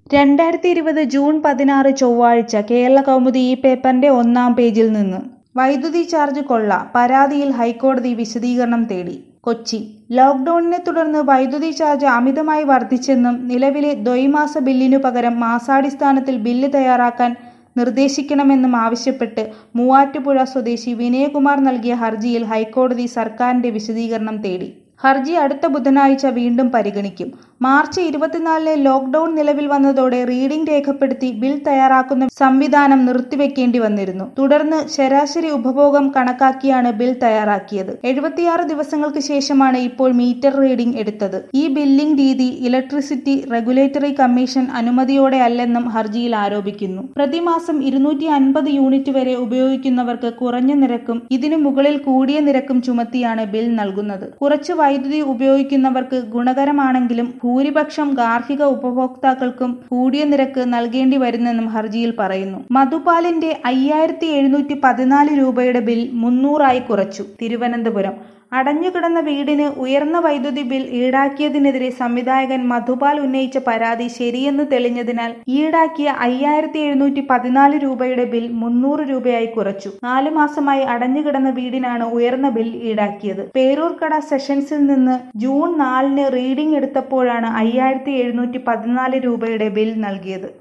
രണ്ടായിരത്തി ഇരുപത് ജൂൺ പതിനാറ് ചൊവ്വാഴ്ച കേരള കൗമുദി ഈ പേപ്പറിന്റെ ഒന്നാം പേജിൽ നിന്ന് വൈദ്യുതി ചാർജ് കൊള്ള പരാതിയിൽ ഹൈക്കോടതി വിശദീകരണം തേടി കൊച്ചി ലോക്ഡൌണിനെ തുടർന്ന് വൈദ്യുതി ചാർജ് അമിതമായി വർദ്ധിച്ചെന്നും നിലവിലെ ദ്വൈമാസ ബില്ലിനു പകരം മാസാടിസ്ഥാനത്തിൽ ബില്ല് തയ്യാറാക്കാൻ നിർദ്ദേശിക്കണമെന്നും ആവശ്യപ്പെട്ട് മൂവാറ്റുപുഴ സ്വദേശി വിനയകുമാർ നൽകിയ ഹർജിയിൽ ഹൈക്കോടതി സർക്കാരിന്റെ വിശദീകരണം തേടി ഹർജി അടുത്ത ബുധനാഴ്ച വീണ്ടും പരിഗണിക്കും മാർച്ച് ഇരുപത്തിനാലിന് ലോക്ഡൌൺ നിലവിൽ വന്നതോടെ റീഡിംഗ് രേഖപ്പെടുത്തി ബിൽ തയ്യാറാക്കുന്ന സംവിധാനം നിർത്തിവെക്കേണ്ടി വന്നിരുന്നു തുടർന്ന് ശരാശരി ഉപഭോഗം കണക്കാക്കിയാണ് ബിൽ തയ്യാറാക്കിയത് എഴുപത്തിയാറ് ദിവസങ്ങൾക്ക് ശേഷമാണ് ഇപ്പോൾ മീറ്റർ റീഡിംഗ് എടുത്തത് ഈ ബില്ലിംഗ് രീതി ഇലക്ട്രിസിറ്റി റെഗുലേറ്ററി കമ്മീഷൻ അനുമതിയോടെ അല്ലെന്നും ഹർജിയിൽ ആരോപിക്കുന്നു പ്രതിമാസം ഇരുന്നൂറ്റി അൻപത് യൂണിറ്റ് വരെ ഉപയോഗിക്കുന്നവർക്ക് കുറഞ്ഞ നിരക്കും ഇതിനു മുകളിൽ കൂടിയ നിരക്കും ചുമത്തിയാണ് ബിൽ നൽകുന്നത് കുറച്ച് വൈദ്യുതി ഉപയോഗിക്കുന്നവർക്ക് ഗുണകരമാണെങ്കിലും ഭൂരിപക്ഷം ഗാർഹിക ഉപഭോക്താക്കൾക്കും കൂടിയ നിരക്ക് നൽകേണ്ടി വരുന്നെന്നും ഹർജിയിൽ പറയുന്നു മധുപാലിന്റെ അയ്യായിരത്തി എഴുന്നൂറ്റി പതിനാല് രൂപയുടെ ബിൽ മുന്നൂറായി കുറച്ചു തിരുവനന്തപുരം അടഞ്ഞുകിടന്ന വീടിന് ഉയർന്ന വൈദ്യുതി ബിൽ ഈടാക്കിയതിനെതിരെ സംവിധായകൻ മധുപാൽ ഉന്നയിച്ച പരാതി ശരിയെന്ന് തെളിഞ്ഞതിനാൽ ഈടാക്കിയ അയ്യായിരത്തി എഴുന്നൂറ്റി പതിനാല് രൂപയുടെ ബിൽ മുന്നൂറ് രൂപയായി കുറച്ചു നാലു മാസമായി അടഞ്ഞുകിടന്ന വീടിനാണ് ഉയർന്ന ബിൽ ഈടാക്കിയത് പേരൂർക്കട സെഷൻസിൽ നിന്ന് ജൂൺ നാലിന് റീഡിംഗ് എടുത്തപ്പോഴാണ് അയ്യായിരത്തി എഴുന്നൂറ്റി പതിനാല് രൂപയുടെ ബിൽ നൽകിയത്